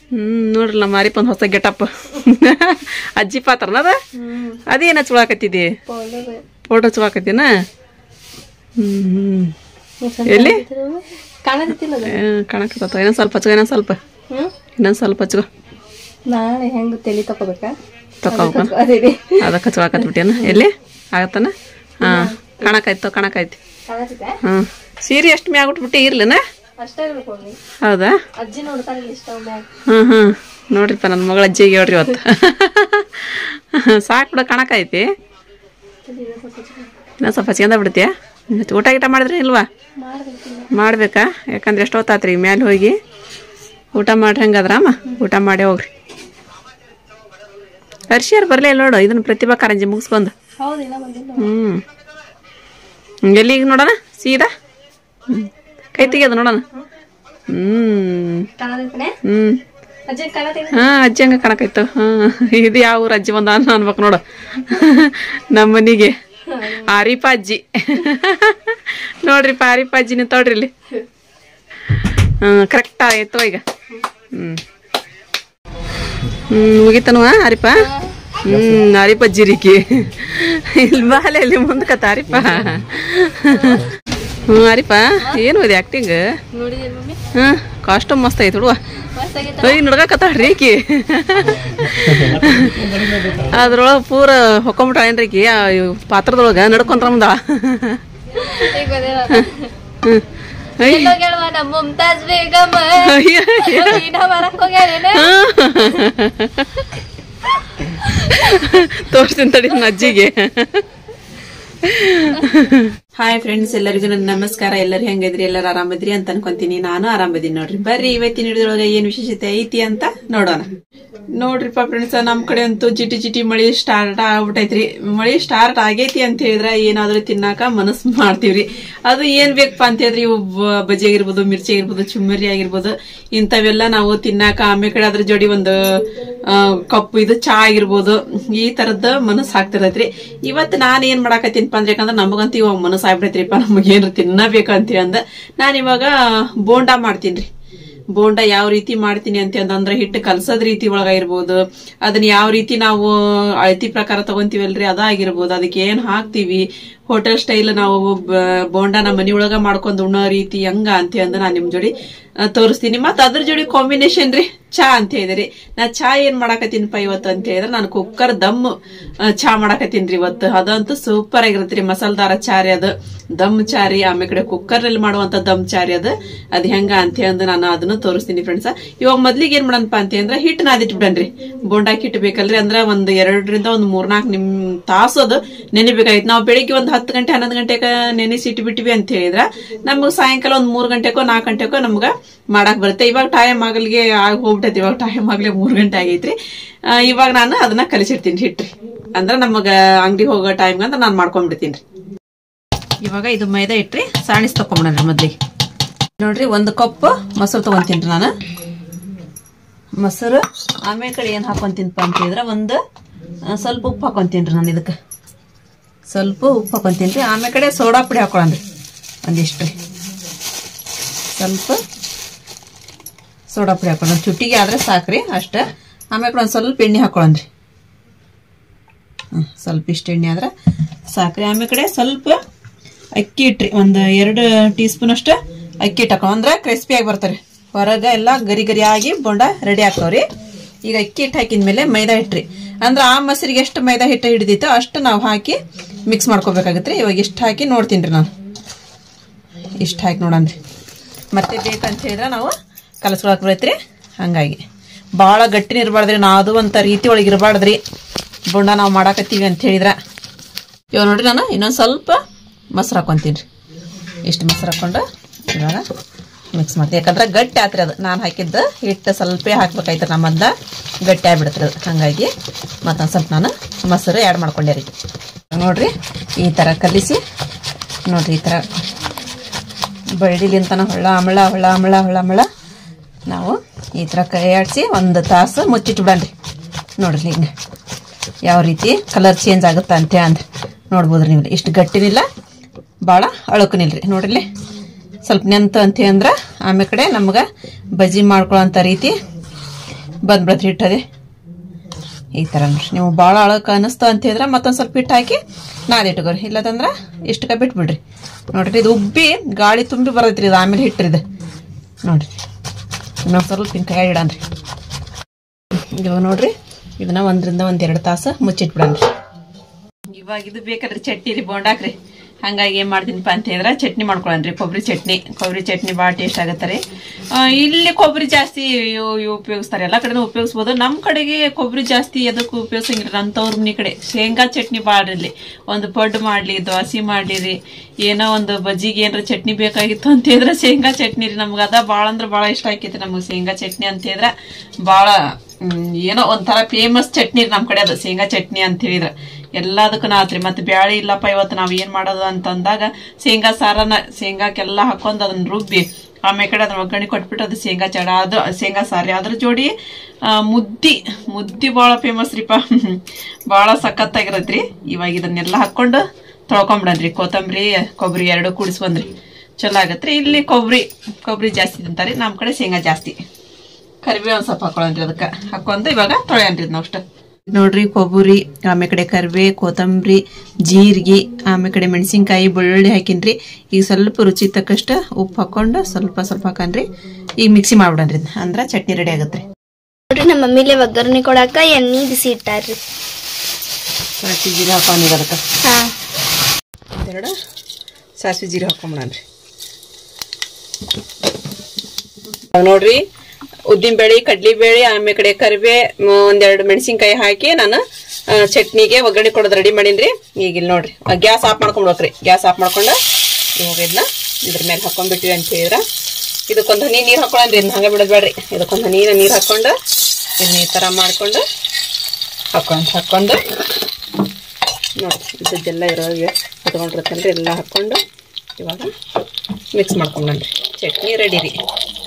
ಹ್ಮ್ ನೋಡ್ರಿ ನಮ್ಮ ಮಾರಿಪ್ ಒಂದು ಹೊಸ ಗೆಟಪ್ ಅಜ್ಜಿ ಪಾತ್ರನ ಅದ ಅದೇನ ಹಚ್ಕೊಳಕತ್ತಿದಿ ಫೋಟೋ ಹಚ್ಕೊಳಕತ್ತೀನ ಹ್ಮ್ ಎಲ್ಲಿ ಕಾಣಕತ್ತಿಲ್ಲ ಕಾಣಕತ್ತ ಇನ್ನೊಂದ್ ಸ್ವಲ್ಪ ಹಚ್ಕೊ ಇನ್ನೊಂದ್ ಸ್ವಲ್ಪ ಹ್ಮ್ ಇನ್ನೊಂದ್ ಸ್ವಲ್ಪ ಹಚ್ಕೊ ನಾಳೆ ಹೆಂಗ್ ತಲೆ ತಕೋಬೇಕಾ ತಕೋಬೇಕ ಅದೇ ಅದಕ್ಕೆ ಹಚ್ಕೊಳಕತ್ಬಿಟ್ಟೇನ ಎಲ್ಲಿ ಆಗತ್ತನ ಹಾ ಕಾಣಕಾಯ್ತು ಕಾಣಕಾಯ್ತಿ ಕಾಣಕತ್ತೆ ಹ್ಮ್ ಸೀರೆ ಎಷ್ಟು ಮ್ಯಾಗ ಉಟ್ಬಿಟ್ಟು ಇರ್ಲಿನ ಅಷ್ಟೇ ಇರ್ಬೇಕು ಅವ್ನಿಗೆ. ಹೌದಾ ಅಜ್ಜಿ ನೋಡ್ತಾನೆ ಇಷ್ಟ ಮ್ಯಾಗ ಹ್ಮ್ ಹ್ಮ್ ನೋಡ್ರಿಪ್ಪ ನನ್ನ ಮಗಳ ಅಜ್ಜಿಗೆ ಹೇಳ್ರಿ ಇವತ್ತು ಸಾಕು ಬಿಡ ಕಾಣಕೈತಿ ಇನ್ನೂ ಸ್ವಲ್ಪ ಹಚ್ಕೊಂಡ ಬಿಡ್ತೀಯ ಮತ್ತೆ ಊಟ ಗೀಟ ಮಾಡಿದ್ರೆ ಇಲ್ವಾ ಮಾಡ್ಬೇಕಾ ಯಾಕಂದ್ರೆ ಎಷ್ಟೊತ್ತಾತ್ರಿ ಮ್ಯಾಲೆ ಹೋಗಿ ಊಟ ಮಾಡ್ರಿ ಹಂಗಾದ್ರಮ್ಮ ಊಟ ಮಾಡಿ ಹೋಗ್ರಿ ಹರ್ಷಿಯರ್ ಬರಲೇ ಇಲ್ಲ ನೋಡು ಇದನ್ನ ಪ್ರತಿಭಾ ಕಾರಂಜಿ ಮುಗಿಸ್ಕೊಂಡು ಹೌದಿಲ್ಲ ಬಂದಿಲ್ಲ ಹ್ಞೂ ಎಲ್ಲಿಗೆ ನೋಡೋಣ ಸೀದಾ ಹ್ಞೂ ಕೈ ತೆಗಿಯೋದು ನೋಡೋಣ ಹ್ಞೂ ಕಾಣಕತ್ತಾನೆ ಹ್ಞೂ ಅಜ್ಜಿ ಕಾಣತ್ತೆ ಹಾ ಅಜ್ಜಿ ಹಂಗ ಕಾಣಕೈತು ಹಾ ಇದು ಯಾವ ಊರ ಅಜ್ಜಿ ಬಂದ ಅನ್ಬೇಕು ನೋಡು ನಮ್ಮ ಮನಿಗೆ ಆರಿಪ ಅಜ್ಜಿ ನೋಡ್ರಿಪ್ಪ ಆರಿಪ ಅಜ್ಜಿ ನಿಂತೋಡ್ರಿ ಇಲ್ಲಿ ಹ್ಮ್ ಕರೆಕ್ಟ್ ಆಯ್ತು ಈಗ ಹ್ಮ್ ಹ್ಮ್ ಮುಗಿತನವ ಆರಿಪ ಹ್ಮ್ ಆರಿಪ ಅಜ್ಜಿರಿಕಿ ಇಲ್ಲಿ ಬಾಲೆ ಇಲ್ಲಿ ಮುಂದಕತ್ತ ಆರಿಪ ಹ್ಮ್ ಆರಿಪ ಏನು ಇದೆ ಆಕ್ಟಿಂಗ್ ನೋಡಿದೆ ಮಮ್ಮಿ ಹ್ಮ್ ಕಾಸ್ಟ್ಯೂಮ್ ಮಸ್ತ್ ಐತಿ ಹುಡುವ ಮಸ್ತ್ ಆಗೈತೆ ಅಯ್ಯ ನಡ್ಗಾಕತ್ತಾಳ್ರಿ ಈಕಿ ಅದ್ರೊಳಗೆ ಪೂರ ಹೊಕ್ಕೊಂಬಿಟ್ಟ ಏನ್ರಿ ಈಕಿ ಆ ಇವ್ ಪಾತ್ರದೊಳಗ ನಡ್ಕೊಂತ ಬಂದ ಈಗ ಬಂದಿಲ್ಲ ಎಲ್ಲೋಗ್ಯಾಳವ್ವ ನಮ್ಮ ಮುಮ್ತಾಜ್ ಬೇಗಮ್ ಇನ್ನ ಬರಕ್ ಹೋಗ್ಯಾಳೇನ ತೋರಿಸ್ತೀನಿ ತಡಿ ನನ್ನ ಅಜ್ಜಿಗೆ ಹಾಯ್ ಫ್ರೆಂಡ್ಸ್ ಎಲ್ಲರಿಗೂ ನನ್ನ ನಮಸ್ಕಾರ ಎಲ್ಲರೂ ಹೆಂಗಿದ್ರಿ ಎಲ್ಲರೂ ಆರಾಮದ್ರಿ ಅಂತ ಅನ್ಕೊಂತೀನಿ ನಾನು ಆರಾಮದೀನಿ ನೋಡ್ರಿ ಬರ್ರಿ ಇವತ್ತಿನ ಹಿಡಿದೊಳಗೆ ಏನ್ ವಿಶೇಷತೆ ಐತಿ ಅಂತ ನೋಡೋಣ ನೋಡ್ರಿಪ್ಪ ಫ್ರೆಂಡ್ಸ್ ನಮ್ ಕಡೆ ಅಂತೂ ಜಿಟಿ ಜಿಟಿ ಮಳಿ ಸ್ಟಾರ್ಟ್ ಆಗ್ಬಿಟ್ಟೈತ್ರಿ ಮಳಿ ಸ್ಟಾರ್ಟ್ ಆಗೈತಿ ಅಂತ ಹೇಳಿದ್ರ ಏನಾದ್ರೂ ತಿನ್ನಾಕ ಮನಸ್ ಮಾಡ್ತೀವ್ರಿ ಅದು ಏನ್ ಬೇಕಪ್ಪ ಅಂತ ಹೇಳಿದ್ರಿ ಇವು ಬ- ಬಜ್ಜಿ ಆಗಿರ್ಬೋದು ಮಿರ್ಚಿ ಆಗಿರ್ಬೋದು ಚುಮ್ಮರಿ ಆಗಿರ್ಬೋದು ಇಂಥವೆಲ್ಲ ನಾವು ತಿನ್ನಾಕ ಆಮೇಲೆ ಕಡೆ ಅದ್ರ ಜೋಡಿ ಒಂದು ಆ, ಕಪ್ಪು ಇದು ಚಾ ಆಗಿರ್ಬೋದು ಈ ತರದ್ ಮನಸ್ಸು ಆಗ್ತಿರತ್ರಿ ಇವತ್ತು ನಾನ್ ಏನ್ ಮಾಡಾಕತ್ತೀನಪ್ಪ ಅಂದ್ರೆ ಯಾಕಂದ್ರೆ ನಮಗಂತೂ ಇವಾಗ ಮನಸ್ಸು ಆಗ್ಬಿಡೈತ್ರಿಪ್ಪ ನಮಗೇನು ತಿನ್ನಬೇಕು ಅಂತೀವಿ ಅಂದ ನಾನ್ ಇವಾಗ ಬೋಂಡಾ ಮಾಡ್ತೀನಿ ಬೋಂಡ ಯಾವ ರೀತಿ ಮಾಡ್ತೀನಿ ಅಂತ ಅಂದ್ರೆ ಹಿಟ್ಟು ಕಲ್ಸೋದ್ ರೀತಿ ಒಳಗಾಗಿರ್ಬೋದು ಅದನ್ನ ಯಾವ ರೀತಿ ನಾವು ಅಳತಿ ಪ್ರಕಾರ ತಗೊಂತೀವಲ್ರಿ ಅದಾಗಿರ್ಬೋದು ಅದಕ್ಕೆ ಏನ್ ಹಾಕ್ತಿವಿ ಹೋಟೆಲ್ ಸ್ಟೈಲ್ ನಾವು ಬ- ಬೋಂಡನ ಮನಿ ಒಳಗ ಮಾಡ್ಕೊಂಡು ಉಣ್ಣೋ ರೀತಿ ಹೆಂಗ ಅಂತ ಅಂದ ನಾನ್ ನಿಮ್ ಜೋಡಿ ಆ, ತೋರಿಸ್ತೀನಿ ಮತ್ತ ಅದ್ರ ಜೋಡಿ ಕಾಂಬಿನೇಷನ್ ರೀ ಚಾ ಅಂತ ಹೇಳಿದ್ರಿ ನಾ ಚಾ ಏನ್ ಮಾಡಾಕತ್ತೀನಿಪ್ಪ ಇವತ್ತು ಅಂತ ಹೇಳಿದ್ರೆ ನಾನು ಕುಕ್ಕರ್ ದಮ್ ಆ, ಚಾ ಮಾಡಾಕತ್ತೀನಿ ಇವತ್ತು ಅದಂತೂ ಸೂಪರ್ ಆಗಿರತ್ರಿ ಮಸಾಲದಾರ ಚಾರಿ ಅದು ದಮ್ ಚಾರಿ ಆಮೇಲೆ ಕಡೆ ಕುಕ್ಕರ್ ನಲ್ಲಿ ಮಾಡುವಂತ ದಮ್ ಚಾರಿ ಅದು ಅದ್ ಹೆಂಗ ಅಂತ ಅಂದು ನಾನು ಅದನ್ನು ತೋರಿಸ್ತೀನಿ ಫ್ರೆಂಡ್ಸ್ ಇವಾಗ ಮೊದ್ಲಿಗೆ ಏನ್ ಮಾಡಣಪ್ಪ ಅಂತ ಅಂದ್ರೆ ಹಿಟ್ಟು ನಾದಿಟ್ಬಿಡನ್ರಿ ಬೋಂಡಾಕ್ ಹಿಟ್ಟು ಬೇಕಲ್ರಿ ಅಂದ್ರೆ ಒಂದ್ ಎರಡರಿಂದ ಒಂದ್ ಮೂರ್ನಾಲ್ಕು ನಿಮ್ ತಾಸು ಅದು ನೆನಿಬೇಕಾಗಿತ್ತು ನಾವು ಬೆಳಿಗ್ಗೆ ಒಂದ್ ಹತ್ತು ಗಂಟೆ ಹನ್ನೊಂದು ಗಂಟೆಗೆ ನೆನೆಸಿ ಇಟ್ಬಿಟ್ವಿ ಅಂತ ಹೇಳಿದ್ರ ನಮ್ಗ್ ಸಾಯಂಕಾಲ ಒಂದ್ ಮೂರ್ ಗಂಟೆಕೋ ನಾಲ್ಕು ಗಂಟೆಕೋ ನಮ್ಗ ಮಾಡಾಕ್ ಬರುತ್ತೆ ಇವಾಗ ಟೈಮ್ ಆಗಲ್ಗೆ ಆಗಿ ಹೋಗ್ಬಿಟ್ಟೈತಿ ಇವಾಗ ಟೈಮ್ ಆಗ್ಲಿ ಮೂರ್ ಗಂಟೆ ಆಗೈತ್ರಿ ಆ, ಇವಾಗ ನಾನು ಅದನ್ನ ಕಲಿಸಿಡ್ತೀನಿ ಹಿಟ್ರಿ ಅಂದ್ರ ನಮಗ ಅಂಗಡಿ ಹೋಗೋ ಟೈಮ್ ಅಂತ ನಾನ್ ಮಾಡ್ಕೊಂಡ್ಬಿಡ್ತೀನಿ ಇವಾಗ ಇದು ಮೈದಾ ಇಟ್ರಿ ಸಾಣಿಸ್ ತಕೊಂಬಿಡನ್ರಿ ಮೊದ್ಲಿಗೆ ನೋಡ್ರಿ ಒಂದು ಕಪ್ ಮೊಸರು ತಗೊಂತೀನಿ ನಾನು ಮೊಸರು ಆಮೇಲೆ ಕಡೆ ಏನ್ ಹಾಕೊಂತೀನಪ್ಪ ಅಂತ ಹೇಳಿದ್ರೆ ಒಂದು ಆ, ಸ್ವಲ್ಪ ಉಪ್ಪು ಹಾಕೊಂತೀನಿ ನಾನು ಇದಕ್ಕೆ ಸ್ವಲ್ಪ ಉಪ್ಪು ಹಾಕೊಂತೀನಿ ರೀ ಆಮೇಲೆ ಕಡೆ ಸೋಡಾ ಪುಡಿ ಹಾಕೊಳ್ಳನ್ರಿ ಒಂದಿಷ್ಟು ರೀ ಸ್ವಲ್ಪ ಸೋಡಾ ಪುಡಿ ಹಾಕೊಳ್ಳೋಣ ಚುಟ್ಟಿಗೆ ಆದ್ರೆ ಸಾಕ್ರಿ ಅಷ್ಟ ಆಮೇಲೆ ಕಡೆ ಒಂದು ಸ್ವಲ್ಪ ಎಣ್ಣೆ ಹಾಕೊಳ್ಳೋಣ್ರಿ ಹ್ಮ್, ಸ್ವಲ್ಪ ಇಷ್ಟು ಎಣ್ಣೆ ಆದ್ರೆ ಸಾಕ್ರಿ ಆಮೇಲೆ ಕಡೆ ಸ್ವಲ್ಪ ಅಕ್ಕಿ ಇಟ್ರಿ ಒಂದು ಎರಡು ಟೀ ಸ್ಪೂನ್ ಅಷ್ಟು ಅಕ್ಕಿ ಇಟ್ಟು ಹಾಕೊಳ್ಳೋ ಅಂದ್ರೆ ಕ್ರಿಸ್ಪಿ ಆಗಿ ಬರ್ತಾರೆ ಹೊರಗೆ ಎಲ್ಲ ಗರಿ ಗರಿ ಆಗಿ ಬೋಂಡ ರೆಡಿ ಆಗ್ತಾವ್ರಿ ಈಗ ಅಕ್ಕಿ ಹಿಟ್ಟು ಹಾಕಿದ್ಮೇಲೆ ಮೈದಾ ಹಿಟ್ರಿ ಅಂದ್ರೆ ಆ ಮೊಸರಿಗೆ ಎಷ್ಟು ಮೈದಾ ಹಿಟ್ಟು ಹಿಡಿದಿತ್ತೋ ಅಷ್ಟು ನಾವು ಹಾಕಿ ಮಿಕ್ಸ್ ಮಾಡ್ಕೋಬೇಕಾಗತ್ತೆ ಇವಾಗ ಇಷ್ಟು ಹಾಕಿ ನೋಡ್ತೀನಿ ರೀ ನಾನು ಇಷ್ಟು ಹಾಕಿ ನೋಡನ್ರಿ ಮತ್ತೆ ಬೇಕಂತ ಹೇಳಿದ್ರೆ ನಾವು ಕಲಸ್ಕೊಳಕ್ ಬರೈತ್ರಿ ಹಂಗಾಗಿ ಭಾಳ ಗಟ್ಟಿನ ಇರಬಾರ್ದ್ರಿ ನಾವು ಅದು ಅಂತ ರೀತಿ ಒಳಗೆ ಇರಬಾರ್ದ್ರಿ ಬೋಂಡ ನಾವು ಮಾಡಾಕತ್ತೀವಿ ಅಂತ ಹೇಳಿದ್ರ ಇವಾಗ ನೋಡ್ರಿ ನಾನು ಇನ್ನೊಂದು ಸ್ವಲ್ಪ ಮೊಸರು ಹಾಕೊಂತೀನಿ ಇಷ್ಟು ಮೊಸರು ಹಾಕೊಂಡು ಇವಾಗ ಮಿಕ್ಸ್ ಮಾಡ್ತೀನಿ ಯಾಕಂದ್ರೆ ಗಟ್ಟಿ ಆತ್ರಿ ಅದು ನಾನು ಹಾಕಿದ್ದು ಹಿಟ್ಟು ಸ್ವಲ್ಪ ಹಾಕ್ಬೇಕಾಯ್ತು ನಮ್ಮಂದ ಗಟ್ಟಿ ಆಗ್ಬಿಡ್ತ್ರಿ ಅದು ಹಾಗಾಗಿ ಮತ್ತೊಂದು ಸ್ವಲ್ಪ ನಾನು ಮೊಸರು ಆ್ಯಡ್ ಮಾಡ್ಕೊಂಡೆ ರೀ ನೋಡ್ರಿ ಈ ಥರ ಕಲಿಸಿ ನೋಡ್ರಿ ಈ ಥರ ಬಳ್ಳಿಲಿಂತನ ಹೊಳ್ಳ ಅಮಳ ಹೊಳ್ಳ ಅಮಳ ಹೊಳ್ಳ ಅಮಳ ನಾವು ಈ ಥರ ಕೈ ಆಡಿಸಿ ಒಂದು ತಾಸು ಮುಚ್ಚಿಟ್ಬಿಡನ್ರಿ ನೋಡ್ರಿ ಹಿಂಗೆ ಯಾವ ರೀತಿ ಕಲರ್ ಚೇಂಜ್ ಆಗುತ್ತೆ ಅಂತ ಅಂದ್ರೆ ನೋಡ್ಬೋದ್ರಿ ನೀವು ಇಷ್ಟು ಗಟ್ಟಿನಿಲ್ಲ ಭಾಳ ಅಳಕನಿಲ್ರಿ ನೋಡ್ರಿ ಸ್ವಲ್ಪ ನೆಂತು ಅಂತ ಅಂದ್ರೆ ಆಮೇಲೆ ಕಡೆ ನಮ್ಗೆ ಬಜ್ಜಿ ಮಾಡ್ಕೊಳ್ಳೋಂಥ ರೀತಿ ಬಂದ್ಬಿಡತ್ರಿ ಹಿಟ್ಟದೆ ಈ ಥರ ನೋಡ್ರಿ ನೀವು ಭಾಳ ಅಳಕ ಅನಿಸ್ತು ಅಂತ ಹೇಳಿದ್ರೆ ಮತ್ತೊಂದು ಸ್ವಲ್ಪ ಹಿಟ್ಟು ಹಾಕಿ ನಾದಿಟ್ಕೋರಿ ಇಲ್ಲದಂದ್ರೆ ಇಷ್ಟಕ್ಕೆ ಬಿಟ್ಬಿಡ್ರಿ ನೋಡ್ರಿ ಇದು ಉಬ್ಬಿ ಗಾಳಿ ತುಂಬಿ ಬರ್ತೈತ್ರಿ ಇದು ಆಮೇಲೆ ಹಿಟ್ರಿದು ನೋಡ್ರಿ ಇನ್ನೊಂದು ಸ್ವಲ್ಪ ಹಿಂಗೆ ಕೈ ಇಡನ್ರಿ ಇವಾಗ ನೋಡ್ರಿ ಇದನ್ನ ಒಂದರಿಂದ ಒಂದ್ ಎರಡು ತಾಸು ಮುಚ್ಚಿಟ್ಬಿಡನ್ರಿ ಇವಾಗ ಇದು ಬೇಕಾದ್ರೆ ಚಟ್ನಿ ರೀ ಬೋಂಡಾಕ್ರಿ ಹಂಗಾಗಿ ಏನ್ ಮಾಡ್ತೀನಿಪ್ಪ ಅಂತ ಹೇಳಿದ್ರೆ ಚಟ್ನಿ ಮಾಡ್ಕೊಳನ್ರಿ ಕೊಬ್ಬರಿ ಚಟ್ನಿ ಕೊಬ್ಬರಿ ಚಟ್ನಿ ಭಾಳ ಟೇಸ್ಟ್ ಆಗತ್ತೆ ರೀ ಆ, ಇಲ್ಲಿ ಕೊಬ್ಬರಿ ಜಾಸ್ತಿ ಇವ್- ಇವ್ ಉಪಯೋಗಿಸ್ತಾರೆ ಎಲ್ಲ ಕಡೆನೂ ಉಪಯೋಗಿಸ್ಬೋದು ನಮ್ಮ ಕಡೆಗೆ ಕೊಬ್ಬರಿ ಜಾಸ್ತಿ ಎದಕ್ಕೂ ಉಪಯೋಗಿಸಂಗಿಲ್ಲ ನಮ್ಮ ತವ್ರ ಮನೆ ಕಡೆ ಶೇಂಗಾ ಚಟ್ನಿ ಭಾಳ ಇರ್ಲಿ ಒಂದು ಪಡ್ಡು ಮಾಡ್ಲಿ ದೋಸೆ ಮಾಡ್ಲಿ ರೀ ಏನೋ ಒಂದು ಬಜ್ಜಿಗೆ ಏನಾರ ಚಟ್ನಿ ಬೇಕಾಗಿತ್ತು ಅಂತ ಹೇಳಿದ್ರೆ ಶೇಂಗಾ ಚಟ್ನಿ ರೀ ನಮ್ಗೆ ಅದ ಭಾಳ ಅಂದ್ರೆ ಭಾಳ ಇಷ್ಟ ಆಕೈತಿ ನಮಗೆ ಶೇಂಗಾ ಚಟ್ನಿ ಅಂತ ಹೇಳಿದ್ರೆ ಭಾಳ ಹ್ಮ್, ಏನೋ ಒಂಥರ ಫೇಮಸ್ ಚಟ್ನಿ ರೀ ನಮ್ಮ ಕಡೆ ಅದು ಶೇಂಗಾ ಚಟ್ನಿ ಅಂತ ಹೇಳಿದ್ರೆ ಎಲ್ಲದಕ್ಕೂ ಆತ್ರಿ ಮತ್ತೆ ಬ್ಯಾಳಿ ಇಲ್ಲಪ್ಪ ಇವತ್ತು ನಾವ್ ಏನ್ ಮಾಡೋದು ಅಂತ ಅಂದಾಗ ಶೇಂಗಾ ಸಾರನ ಶೇಂಗಾಕ್ಕೆಲ್ಲ ಹಾಕೊಂಡ್ ಅದನ್ನ ರುಬ್ಬಿ ಆಮೇಲೆ ಕಡೆ ಅದನ್ನ ಒಗ್ಗರಣೆ ಕೊಟ್ಬಿಟ್ಟು ಅದು ಶೇಂಗಾ ಚಡ ಅದು ಶೇಂಗಾ ಸಾರಿ ಅದ್ರ ಜೋಡಿ ಆ, ಮುದ್ದಿ ಮುದ್ದಿ ಭಾಳ ಫೇಮಸ್ ರೀಪ ಭಾಳ ಸಖತ್ತಾಗಿರತ್ರಿ ಇವಾಗ ಇದನ್ನೆಲ್ಲ ಹಾಕೊಂಡು ತೊಳ್ಕೊಂಬಿಡನ್ರಿ ಕೊತ್ತಂಬರಿ ಕೊಬ್ಬರಿ ಎರಡು ಕೂಡಿಸ್ಕೊಂಡ್ರಿ ಚಲೋ ಆಗತ್ರಿ ಇಲ್ಲಿ ಕೊಬ್ಬರಿ ಕೊಬ್ಬರಿ ಜಾಸ್ತಿ ತಿಂತಾರೆ ನಮ್ಮ ಕಡೆ ಶೇಂಗಾ ಜಾಸ್ತಿ ಕರಿಬೇವು ಒಂದ್ ಸ್ವಲ್ಪ ಹಾಕೊಳ್ಳನ್ರಿ ಅದಕ್ಕೆ ಹಾಕೊಂಡು ಇವಾಗ ತೊಳೆಯನ್ರಿ ಇದನ್ನ ಅಷ್ಟ ನೋಡ್ರಿ ಕೊಬ್ಬರಿ ಆಮೇಲೆ ಕಡೆ ಕರಿಬೇ ಕೊತ್ತಂಬರಿ ಜೀರಿಗೆ ಆಮೇಲೆ ಕಡೆ ಮೆಣಸಿನ್ಕಾಯಿ ಬೆಳ್ಳುಳ್ಳಿ ಹಾಕಿನ್ರಿ ಈಗ ಸ್ವಲ್ಪ ರುಚಿ ತಕ್ಕಷ್ಟ ಉಪ್ಪು ಹಾಕೊಂಡು ಸ್ವಲ್ಪ ಸ್ವಲ್ಪ ಹಾಕನ್ರಿ ಈಗ ಮಿಕ್ಸಿ ಮಾಡ್ಬಿಡನ್ರಿ ಇದ್ನ. ಅಂದ್ರ ಚಟ್ನಿ ರೆಡಿ ಆಗತ್ರಿ ನೋಡ್ರಿ ನಮ್ಮ ಮಮ್ಮಿಲೆ ಒಗ್ಗರಣೆ ಕೊಡಾಕ ಎಣ್ಣೆ ಬಿಸಿ ಇಟ್ಟಾರ್ರಿ ಸಾಸಿವೆ ಜೀರಿಗೆ ಹಾಕೊಂಡಿರ ಅದಕ್ಕೆ ಹಾ ಎರಡು ಸಾಸಿವೆ ಜೀರಿಗೆ ಹಾಕೊಂಬಿಡನ್ರಿ ನೋಡ್ರಿ ಉದ್ದಿನ ಬೇಳೆ ಕಡ್ಲಿ ಬೇಳೆ ಆಮೇಲೆ ಕಡೆ ಕರಿಬೇ ಮ್, ಒಂದೆರಡು ಮೆಣಸಿನ್ಕಾಯಿ ಹಾಕಿ ನಾನು ಆ, ಚಟ್ನಿಗೆ ಒಗ್ಗರಣೆ ಕೊಡೋದು ರೆಡಿ ಮಾಡೀನ್ರಿ ಈಗ ಇಲ್ಲಿ ನೋಡ್ರಿ ಗ್ಯಾಸ್ ಆಫ್ ಮಾಡ್ಕೊಂಡ್ಬೇಕ್ರಿ ಗ್ಯಾಸ್ ಆಫ್ ಮಾಡ್ಕೊಂಡು ಇವಾಗ ಇದನ್ನ ಇದ್ರ ಮೇಲೆ ಹಾಕೊಂಡ್ಬಿಟ್ಟಿವಿ ಅಂತ ಹೇಳಿದ್ರ ಇದಕ್ಕೊಂದು ಹನಿ ನೀರು ಹಾಕೊಳ್ಳಂದ್ರಿ ಇದನ್ನ ಹಂಗೆ ಬಿಡೋದು ಬೇಡ್ರಿ ಇದಕ್ಕೊಂದು ಹನಿ ನೀರು ಹಾಕೊಂಡು ಇದನ್ನ ಈ ಥರ ಮಾಡ್ಕೊಂಡು ಹಾಕೊಂಡು ಹಾಕೊಂಡು ನೋಡಿ ಇದ್ದದ್ದೆಲ್ಲ ಇರೋಗೆ ಕುತ್ಕೊಂಡಿರುತ್ತಲ್ರಿ ಎಲ್ಲ ಹಾಕ್ಕೊಂಡು ಇವಾಗ ಮಿಕ್ಸ್ ಮಾಡ್ಕೊಂಡ್ರಿ ಚಟ್ನಿ ರೆಡಿ ರೀ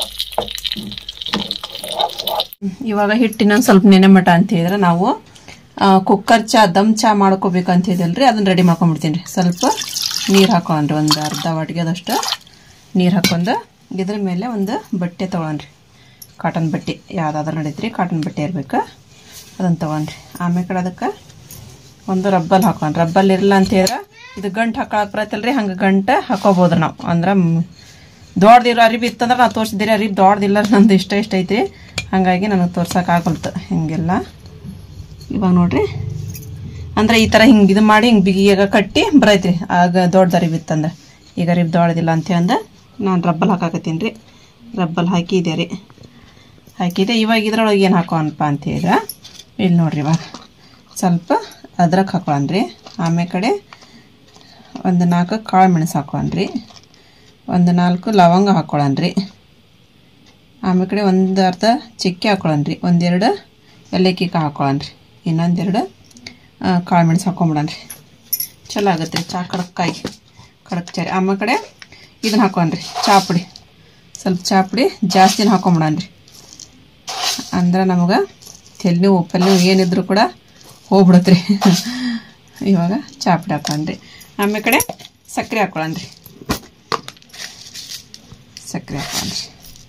ಇವಾಗ ಹಿಟ್ಟಿನ ಸ್ವಲ್ಪ ನೆನೆ ಮಟ ಅಂತ ಹೇಳಿದ್ರೆ ನಾವು ಆ, ಕುಕ್ಕರ್ ಚಾ ದಮ್ ಚಾ ಮಾಡ್ಕೋಬೇಕು ಅಂತ ಹೇಳಿದಲ್ರಿ ಅದನ್ನ ರೆಡಿ ಮಾಡ್ಕೊಂಡ್ಬಿಡ್ತೀನಿ ರೀ ಸ್ವಲ್ಪ ನೀರು ಹಾಕೊಂಡ್ರಿ ಒಂದು ಅರ್ಧ ವಾಟಿಗೆದಷ್ಟು ನೀರು ಹಾಕೊಂಡು ಇದ್ರ ಮೇಲೆ ಒಂದು ಬಟ್ಟೆ ತೊಗೊಂಡ್ರಿ ಕಾಟನ್ ಬಟ್ಟೆ ಯಾವ್ದಾದ್ರು ನಡೀತ್ರಿ ಕಾಟನ್ ಬಟ್ಟೆ ಇರ್ಬೇಕು ಅದನ್ನು ತೊಗೊಂಡ್ರಿ ಆಮೇಲೆ ಕಡೆ ಅದಕ್ಕೆ ಒಂದು ರಬ್ಬಲ್ ಹಾಕೊಂಡ್ ರಬ್ಬಲ್ ಇರಲ್ಲ ಅಂತ ಹೇಳಿದ್ರೆ ಇದು ಗಂಟು ಹಾಕೊಳಕ್ ಬರತ್ತಲ್ರಿ ಹಂಗೆ ಗಂಟು ಹಾಕೋಬೋದು ನಾವು ಅಂದ್ರೆ ದೊಡ್ಡದಿರೋ ಅರಿಬಿ ಇತ್ತಂದ್ರೆ ನಾವು ತೋರಿಸಿದ್ದೀರಿ ಅರಿಬಿ ದೊಡ್ಡದಿಲ್ಲ ನಂದು ಇಷ್ಟ ಇಷ್ಟ ಐತಿ ಹಾಗಾಗಿ ನನಗೆ ತೋರ್ಸಕ್ಕೆ ಆಗಲ್ತು ಹಿಂಗೆಲ್ಲ ಇವಾಗ ನೋಡ್ರಿ ಅಂದ್ರೆ ಈ ಥರ ಹಿಂಗೆ ಇದು ಮಾಡಿ ಹಿಂಗೆ ಬಿಗಿಯಾಗ ಕಟ್ಟಿ ಬರೈತ್ರಿ ಆಗ ದೊಡ್ಡದ ಅರಿಬಿ ಇತ್ತಂದ್ರೆ ಈಗ ಅರಿಬಿ ದೊಡ್ಡದಿಲ್ಲ ಅಂತ ಅಂದ ನಾನು ರಬ್ಬಲ್ ಹಾಕಾಕತ್ತೀನಿ ರೀ ರಬ್ಬಲ್ ಹಾಕಿದೆ ರೀ ಹಾಕಿದೆ ಇವಾಗ ಇದ್ರೊಳಗೆ ಏನು ಹಾಕೋಣಪ್ಪ ಅಂತ ಹೇಳಿದ್ರೆ ಇಲ್ಲಿ ನೋಡ್ರಿ ಇವಾಗ ಸ್ವಲ್ಪ ಅದ್ರಕ್ ಹಾಕೊಳ್ಳನ್ರಿ ಆಮೇಲೆ ಕಡೆ ಒಂದು ನಾಲ್ಕು ಕಾಳು ಮೆಣಸು ಹಾಕೊಳ್ಳನ್ರಿ ಒಂದು ನಾಲ್ಕು ಲವಂಗ ಹಾಕೊಳ್ಳನ್ರಿ ಆಮೇಲೆ ಕಡೆ ಒಂದು ಅರ್ಧ ಚಿಕ್ಕಿ ಹಾಕೊಳ್ಳನ್ರಿ ಒಂದೆರಡು ಏಲಕ್ಕಿ ಕಾಳು ಹಾಕೊಳ್ಳನ್ರಿ ಇನ್ನೊಂದೆರಡು ಕಾಳು ಮೆಣಸು ಹಾಕೊಂಬಿಡನ್ರಿ ಚಲೋ ಆಗುತ್ತೆ ರೀ ಚಾ ಕಡಕ್ಕಾಗಿ ಕಡಕ್ ಚಾರಿ ಆಮೇಲೆ ಕಡೆ ಇದನ್ನ ಹಾಕೊಂಡ್ರಿ ಚಾ ಪುಡಿ ಸ್ವಲ್ಪ ಚಾ ಪುಡಿ ಜಾಸ್ತಿನ ಹಾಕೊಂಬಿಡನ್ರಿ ಅಂದ್ರೆ ನಮಗೆ ತೆಲಿ ಉಪ್ಪಲ್ಲಿ ಏನಿದ್ರು ಕೂಡ ಹೋಗ್ಬಿಡತ್ರಿ ಇವಾಗ ಚಾ ಪುಡಿ ಹಾಕೊಂಡ್ರಿ ಆಮೇಲೆ ಕಡೆ ಸಕ್ಕರೆ ಹಾಕೊಳ್ಳನ್ರಿ ಸಕ್ಕರೆ ಹಾಕೊಂಡ್ರಿ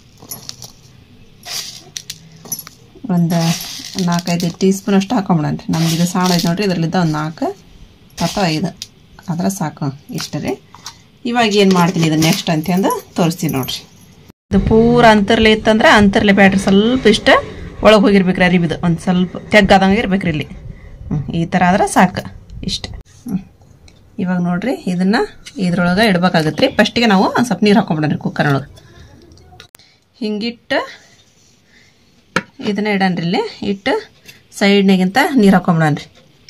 ಒಂದು ನಾಲ್ಕೈದು ಟೀ ಸ್ಪೂನ್ ಅಷ್ಟು ಹಾಕೊಂಬಿಡನ್ರಿ ನಮ್ದು ಇದು ಸಾಣ ಐತೆ ನೋಡ್ರಿ ಇದರಲ್ಲಿದ್ದ ಒಂದು ನಾಲ್ಕು ಅಥವಾ ಐದು ಅದ್ರ ಸಾಕು ಇಷ್ಟ ರೀ ಇವಾಗ ಏನು ಮಾಡ್ತೀನಿ ಇದು ನೆಕ್ಸ್ಟ್ ಅಂತಂದು ತೋರಿಸ್ತೀನಿ ನೋಡ್ರಿ ಇದು ಪೂರ ಅಂತರ್ಲೆ ಇತ್ತಂದ್ರೆ ಅಂತರ್ಲೆ ಬ್ಯಾಟ್ರಿ ಸ್ವಲ್ಪ ಇಷ್ಟ ಒಳಗೆ ಹೋಗಿರ್ಬೇಕ್ರಿ ಅರಿಬಿದು ಒಂದು ಸ್ವಲ್ಪ ತೆಗ್ಗಾದಂಗೆ ಇರ್ಬೇಕ್ರಿ ಇಲ್ಲಿ ಹ್ಮ್, ಈ ಥರ ಆದ್ರೆ ಸಾಕು ಇಷ್ಟ ಹ್ಮ್. ಇವಾಗ ನೋಡ್ರಿ ಇದನ್ನ ಇದ್ರೊಳಗೆ ಇಡ್ಬೇಕಾಗತ್ತೆ ರೀ ಫಸ್ಟಿಗೆ ನಾವು ಒಂದು ಸ್ವಲ್ಪ ನೀರು ಹಾಕೊಂಬಿಡೋಣ ಕುಕ್ಕರ್ನೊಳಗೆ ಹಿಂಗಿಟ್ಟು ಇದನ್ನ ಇಡನ್ರಿ ಇಲ್ಲಿ ಇಟ್ಟು ಸೈಡ್ನಾಗಿಂತ ನೀರು ಹಾಕೊಂಬಿಡನ್ರಿ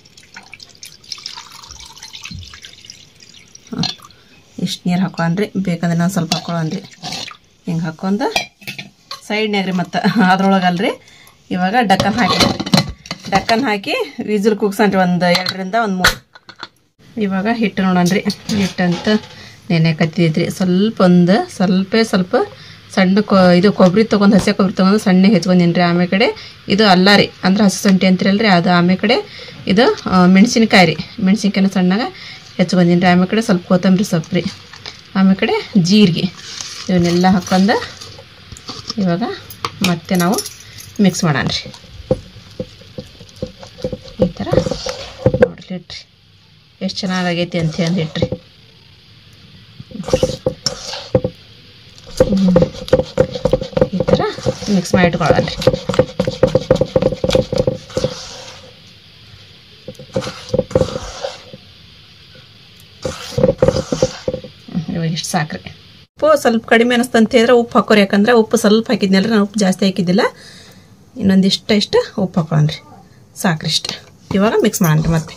ಇಷ್ಟು ನೀರು ಹಾಕೊಂಡ್ರಿ ಬೇಕಂದ್ರೆ ನಾವು ಸ್ವಲ್ಪ ಹಾಕೊಳ್ಳೋಣ್ರಿ ಹಿಂಗೆ ಹಾಕೊಂಡು ಸೈಡ್ನ್ಯಾಗ ರೀ ಮತ್ತು ಅದ್ರೊಳಗೆ ಅಲ್ರಿ ಇವಾಗ ಡಕ್ಕನ್ ಹಾಕಿ ಡಕ್ಕನ್ ಹಾಕಿ ವಿಸಿಲ್ ಕುಗ್ಸನ್ರಿ ಒಂದು ಎರಡರಿಂದ ಒಂದು ಮೂರು ಇವಾಗ ಹಿಟ್ಟು ನೋಡೋಣ್ರಿ ಹಿಟ್ಟಂತ ನೆನೆ ಕತ್ತಿದ್ರಿ ಸ್ವಲ್ಪ ಒಂದು ಸ್ವಲ್ಪ ಸ್ವಲ್ಪ ಸಣ್ಣ ಕೊ ಇದು ಕೊಬ್ಬರಿ ತೊಗೊಂಡು ಹಸಿ ಕೊಬ್ಬರಿ ತೊಗೊಂಡು ಸಣ್ಣ ಹೆಚ್ಕೊಂಡಿನ್ರಿ ಆಮೇಲೆ ಕಡೆ ಇದು ಅಲ್ಲ ರೀ ಅಂದ್ರೆ ಹಸಿ ಶುಂಠಿ ಅಂತೀರಲ್ರಿ ಅದು ಆಮೇಲೆ ಕಡೆ ಇದು ಆ, ಮೆಣಸಿನ್ಕಾಯಿ ರೀ ಮೆಣಸಿನ್ಕಾಯಿನ ಸಣ್ಣಗೆ ಹೆಚ್ಕೊಂಡಿನ್ರಿ ಆಮೇಲೆ ಕಡೆ ಸ್ವಲ್ಪ ಕೊತ್ತಂಬರಿ ಸೊಪ್ಪು ರೀ ಆಮೇಲೆ ಕಡೆ ಜೀರಿಗೆ ಇವನ್ನೆಲ್ಲ ಹಾಕೊಂಡು ಇವಾಗ ಮತ್ತೆ ನಾವು ಮಿಕ್ಸ್ ಮಾಡೋಣ ರೀ ಈ ಥರ ನೋಡ್ರಿ ಇಟ್ರಿ ಎಷ್ಟು ಚೆನ್ನಾಗೈತಿ ಅಂತ ಹೇಳಿ ಇಟ್ರಿ ಹ್ಮ್. ಈ ಥರ ಮಿಕ್ಸ್ ಮಾಡಿ ಇಟ್ಕೊಳ್ಳೋಣ ರೀ ಇವಾಗ ಇಷ್ಟು ಸಾಕ್ರಿ ಉಪ್ಪು ಸ್ವಲ್ಪ ಕಡಿಮೆ ಅನಿಸ್ತು ಅಂತ ಹೇಳಿದ್ರೆ ಉಪ್ಪು ಹಾಕೋರಿ ಯಾಕಂದ್ರೆ ಉಪ್ಪು ಸ್ವಲ್ಪ ಹಾಕಿದ್ನಲ್ರಿ ನಾನು ಉಪ್ಪು ಜಾಸ್ತಿ ಹಾಕಿದ್ದಿಲ್ಲ ಇನ್ನೊಂದಿಷ್ಟು ಇಷ್ಟು ಉಪ್ಪು ಹಾಕೊಳ್ಳೋಣ್ರಿ ಸಾಕ್ರಿ ಇಷ್ಟು ಇವಾಗ ಮಿಕ್ಸ್ ಮಾಡೋಣ ಮತ್ತೆ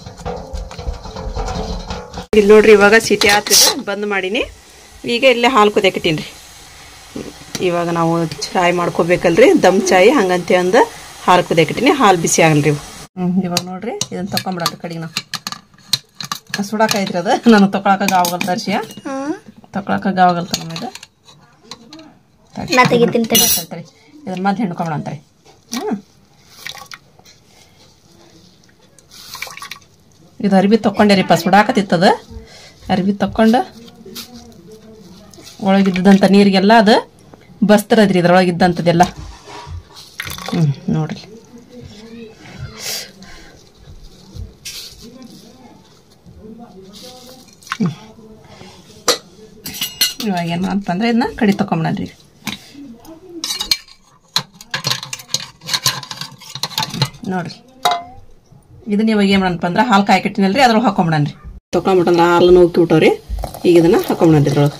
ಇಲ್ಲಿ ನೋಡ್ರಿ ಇವಾಗ ಸಿಟಿ ಆಗ್ತಿದೆ ಬಂದ್ ಮಾಡೀನಿ ಈಗ ಇಲ್ಲೇ ಹಾಲು ಕುದಿಯಾಕಿಟ್ಟೀನಿ ರೀ ಇವಾಗ ನಾವು ಚಾಯ್ ಮಾಡ್ಕೋಬೇಕಲ್ರಿ ದಮ್ ಚಾಯ್ ಹಂಗಂತೆ ಅಂದ ಹಾಲು ಕುದಿಯಾಕಿಟ್ಟೀನಿ ಹಾಲು ಬಿಸಿ ಆಗಲ್ರಿ ಇವು ಹ್ಞೂ ಇವಾಗ ನೋಡ್ರಿ ಇದನ್ನು ತಕೊಂಬಿಡೋದು ಕಡೆಗೆ ನಾವು ಸುಡಾಕೈತ್ರಿ ಅದು ನಾನು ತಗೊಳಕಾಗ ಆವಾಗಲ್ಲ ತರ್ಸಿಯ ತಗೊಳಕಾಗ ಆವಾಗಲ್ಲ ನಮಗೆ ನಾ ತೆಗಿತೀನಿ ತಡಿ. ಇದನ್ನ ಮತ್ತೆ ಹೆಣ್ಕೊಂಬಿಡಂತಾರೆ ಹ್ಞೂ ಇದು ಅರ್ಬಿ ತಕೊಂಡೇರಿಪ್ಪ ಸುಡಾಕತ್ತಿತ್ತದ ಅರ್ಬಿ ತಕೊಂಡು ಒಳಗಿದ್ದಂಥ ನೀರಿಗೆಲ್ಲ ಅದು ಬಸ್ತರದ್ರಿ ಇದ್ರೊಳಗಿದ್ದಂಥದ್ದೆಲ್ಲ ಹ್ಞೂ ನೋಡ್ರಿ ಹ್ಮ್. ಇವಾಗ ಏನು ಮಾಡಂತಂದ್ರೆ ಇದನ್ನ ಕಡಿ ತಕೊಂಬಿಡನ್ರಿ ನೋಡ್ರಿ ಇದನ್ನ ಇವಾಗ ಏನು ಮಾಡಪ್ಪ ಅಂದ್ರೆ ಹಾಲು ಕಾಯ್ಕಿಟ್ಟಿನಲ್ರಿ ಅದ್ರೊಳಗೆ ಹಾಕೊಂಬಿಡನ್ರಿ ತಕೊಂಬಿಟ್ಟಂದ್ರೆ ಹಾಲು ನೋಗಿ ಬಿಟ್ಟವ್ರಿ ಈಗ ಇದನ್ನ ಹಾಕೊಂಬಿಡನ್ರಿ ಇದ್ರೊಳಗೆ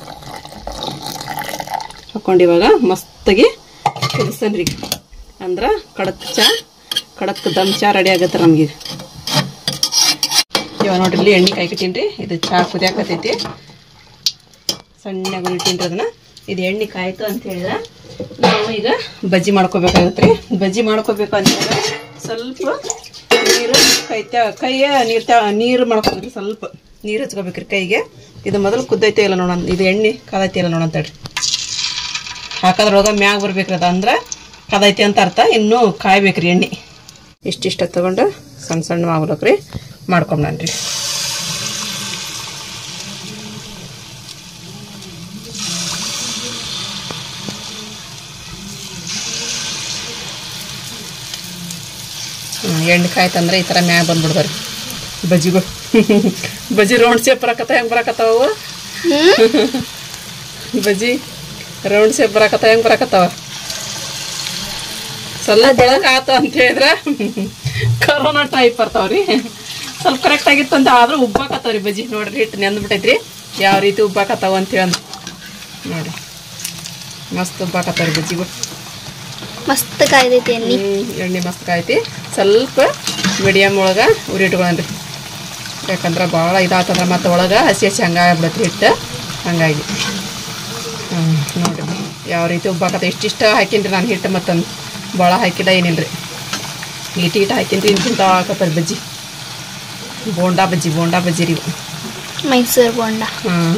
ಹಾಕೊಂಡು ಇವಾಗ ಮಸ್ತಾಗಿ ಕುದಿಸನ್ರಿ ಅಂದ್ರೆ ಕಡಕ್ ಚಾ ಕಡಕ್ ದಮ್ ಚಾ ರೆಡಿ ಆಗತ್ತೆ ನಮಗೆ ಇವಾಗ ನೋಡ್ರಿ ಇಲ್ಲಿ ಎಣ್ಣೆ ಕಾಯ್ಕಿಟ್ಟೀನಿ ರೀ ಇದು ಚಾ ಕುದಿಯಾಕತೈತಿ ಸಣ್ಣಗೆ ಇಟ್ಟಿನ್ರಿ ಅದನ್ನ ಇದು ಎಣ್ಣೆ ಕಾಯ್ತು ಅಂತ ಹೇಳಿದ್ರೆ ನಾವು ಈಗ ಬಜ್ಜಿ ಮಾಡ್ಕೋಬೇಕಾಗತ್ತೆ ರೀ ಬಜ್ಜಿ ಮಾಡ್ಕೋಬೇಕು ಅಂತ ಹೇಳಿದ್ರೆ ಸ್ವಲ್ಪ ನೀರು ಕೈ ತ್ಯಾ ಕೈಯ ನೀರು ತ್ಯಾ ನೀರು ಮಾಡ್ಕೋಬೇಕ್ರಿ ಸ್ವಲ್ಪ ನೀರು ಹಚ್ಕೋಬೇಕ್ರಿ ಕೈಗೆ ಇದು ಮೊದಲು ಕುದ್ದೈತೆ ಇಲ್ಲ ನೋಡೋಣ ಇದು ಎಣ್ಣೆ ಕಾದೈತೆ ಇಲ್ಲ ನೋಡೋಣ ತಡ್ರಿ ಹಾಕೋದ್ರೊಳಗೆ ಮ್ಯಾಗ ಬರ್ಬೇಕ್ರಿ ಅದು ಅಂದ್ರೆ ಕದೈತಿ ಅಂತ ಅರ್ಥ ಇನ್ನೂ ಕಾಯ್ಬೇಕ್ರಿ ಎಣ್ಣೆ ಇಷ್ಟಿಷ್ಟ ತಗೊಂಡು ಸಣ್ಣ ಸಣ್ಣ ಮಾಡ್ಬೇಕ್ರಿ ಮಾಡ್ಕೊಂಡ್ರಿ ಎಣ್ಣೆ ಕಾಯ್ತಂದ್ರೆ ಈ ಥರ ಮ್ಯಾಗ ಬಂದ್ಬಿಡ್ತಾರೆ ಬಜ್ಜಿಗಳು ಬಜ್ಜಿ ರೌಂಡ್ ಶೇಪ್ ಬರಕತ್ತ ಹೆಂಗೆ ಬರಕತ್ತಾವ ಬಜ್ಜಿ ರೌಂಡ್ ಶೇಪ್ ಬರಕತ್ತ ಹೆಂಗೆ ಬರಕತ್ತಾವ ಸ್ವಲ್ಪ ಬೆಳಕ್ ಆತ ಅಂತ ಹೇಳಿದ್ರೆ ಕರೋನಾ ಟೈಪ್ ಬರ್ತಾವ್ರಿ ಸ್ವಲ್ಪ ಕರೆಕ್ಟ್ ಆಗಿತ್ತು ಅಂತ ಆದ್ರೂ ಉಬ್ಬಾಕತ್ತಾವ್ರಿ ಬಜ್ಜಿ ನೋಡ್ರಿ ಹಿಟ್ಟು ನೆಂದ್ಬಿಟ್ಟೈತ್ರಿ ಯಾವ ರೀತಿ ಉಬ್ಬಾಕತ್ತಾವ ಅಂತೇಳಿ ಅಂದ್ ನೋಡ್ರಿ ಮಸ್ತ್ ಉಬ್ಬಾಕತ್ತಾವ್ರಿ ಬಜ್ಜಿಗಳು ಮಸ್ತ್ ಕಾಯ್ದೈತಿ ಎಣ್ಣಿ ಹ್ಮ್, ಎಣ್ಣೆ ಮಸ್ತ್ ಕಾಯ್ತಿ ಸ್ವಲ್ಪ ಮೀಡಿಯಮ್ ಒಳಗೆ ಉರಿ ಇಟ್ಕೊಳ್ಳೋಣ್ರಿ ಯಾಕಂದ್ರೆ ಭಾಳ ಇದಾತಂದ್ರೆ ಮತ್ತೆ ಒಳಗೆ ಹಸಿ ಹಸಿ ಹಂಗಾಗ್ಬಿಡತ್ರಿ ಹಿಟ್ಟು ಹಂಗಾಗಿ ಹ್ಞೂ ನೋಡ್ರಿ ಯಾವ ರೀತಿ ಉಬ್ಬಾಕತ್ತ ಇಷ್ಟಿಷ್ಟ ಹಾಕಿನ್ರಿ ನಾನು ಹಿಟ್ಟು ಮತ್ತೊಂದು ಭಾಳ ಹಾಕಿಲ್ಲ ಏನಿಲ್ಲ ರೀ ಇಟ್ಟು ಇಟ್ಟು ಹಾಕಿನ್ರಿ ಇಂತಿಂತ ಹಾಕತ್ತಾರೆ ಬಜ್ಜಿ ಬೋಂಡಾ ಬಜ್ಜಿ ಬೋಂಡಾ ಬಜ್ಜಿ ರೀ ಇವು. ಮೈಸೂರು ಬೋಂಡ ಹ್ಮ್.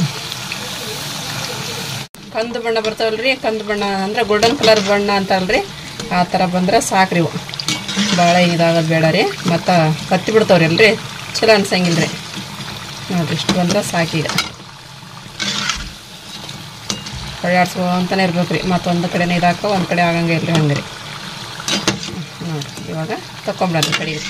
ಕಂದು ಬಣ್ಣ ಬರ್ತಾವಲ್ರಿ ಕಂದು ಬಣ್ಣ ಅಂದ್ರೆ ಗೋಲ್ಡನ್ ಕಲರ್ ಬಣ್ಣ ಅಂತಾರಲ್ರಿ ಆ ಥರ ಬಂದ್ರೆ ಸಾಕ್ರಿ ಇವು ಭಾಳ ಇದಾಗೋದು ಬೇಡ ರೀ ಮತ್ತು ಕತ್ತಿ ಬಿಡ್ತಾವ್ರಿ ಅಲ್ರಿ ಚಲೋ ಅನ್ಸಂಗಿಲ್ಲ ರೀ ನೋಡ್ರಿ ಇಷ್ಟು ಬಂದ್ರೆ ಸಾಕೀಗ ಹೊಳ್ಯಾಡ್ಸೋ ಅಂತಾನೆ ಇರ್ಬೇಕು ರೀ ಮತ್ತೊಂದು ಕಡೆನೇ ಇದಾಕ ಒಂದು ಕಡೆ ಆಗಂಗೆ ಇಲ್ರಿ ಹಂಗೆ ರೀ ನೋಡ್ರಿ ಇವಾಗ ತಕೊಂಬಿಡೋದು ಕಡೆಗೆ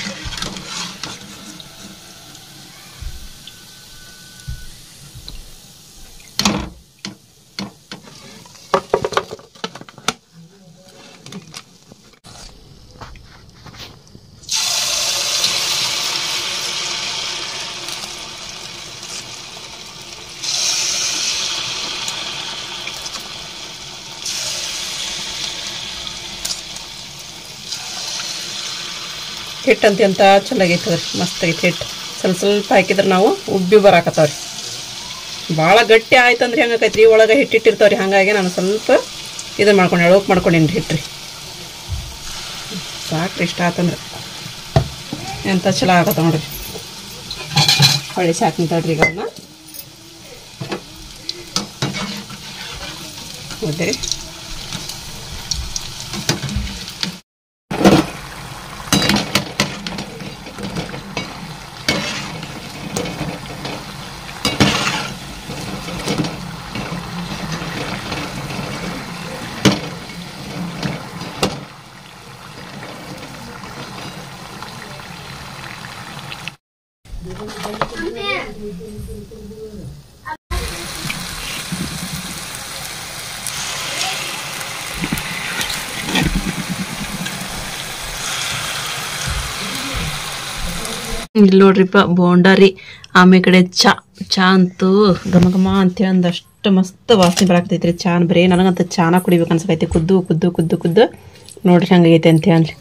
ಹಿಟ್ಟು ಅಂತ ಎಂತ ಚಲೋ ಆಗೈತೆ ರೀ ಮಸ್ತ್ ಆಗೈತೆ ಹಿಟ್ಟು ಸ್ವಲ್ಪ ಸ್ವಲ್ಪ ಹಾಕಿದ್ರೆ ನಾವು ಉಬ್ಬಿ ಬರಾಕತ್ತಾವ್ರಿ ಭಾಳ ಗಟ್ಟಿ ಆಯ್ತಂದ್ರೆ ಹೆಂಗೆ ಆಕೈತ್ರಿ ಒಳಗೆ ಹಿಟ್ಟಿಟ್ಟಿರ್ತಾವ್ರಿ ಹಾಗಾಗಿ ನಾನು ಸ್ವಲ್ಪ ಇದನ್ನ ಮಾಡ್ಕೊಂಡು ಎಳೋಕ್ ಮಾಡ್ಕೊಂಡೇನಿ ರೀ ಹಿಟ್ಟು ರೀ ಸಾಕ್ರಿ ಇಷ್ಟ ಆತಂದ್ರೆ ಎಂತ ಚಲೋ ಆಗತ್ತ ನೋಡ್ರಿ ಹೊಳ್ಳಿ ಸಾಕಿನ ತಡ್ರಿ ಈಗ ಅದನ್ನ ಹೌದ್ರಿ ಇಲ್ಲಿ ನೋಡ್ರಿಪ್ಪ ಬೋಂಡಾ ರೀ ಆಮೇಲೆ ಕಡೆ ಚಾ ಚಾ ಅಂತೂ ಘಮ ಘಮ ಅಂತೇಳಿ ಅಂದ್ ಅಷ್ಟು ಮಸ್ತ್ ವಾಸನೆ ಬರಾಕ್ತೈತ್ರಿ ಚಾನ್ ಬರೀ ನನಗಂತ ಚಾನ ಕುಡಿಬೇಕು ಅನ್ಸಕೈತಿ ಕುದ್ದು ಕುದ್ದು ಕುದ್ದು ಕುದ್ದು ನೋಡ್ರಿ ಹಂಗೈತೆ ಅಂತ ಹೇಳಿ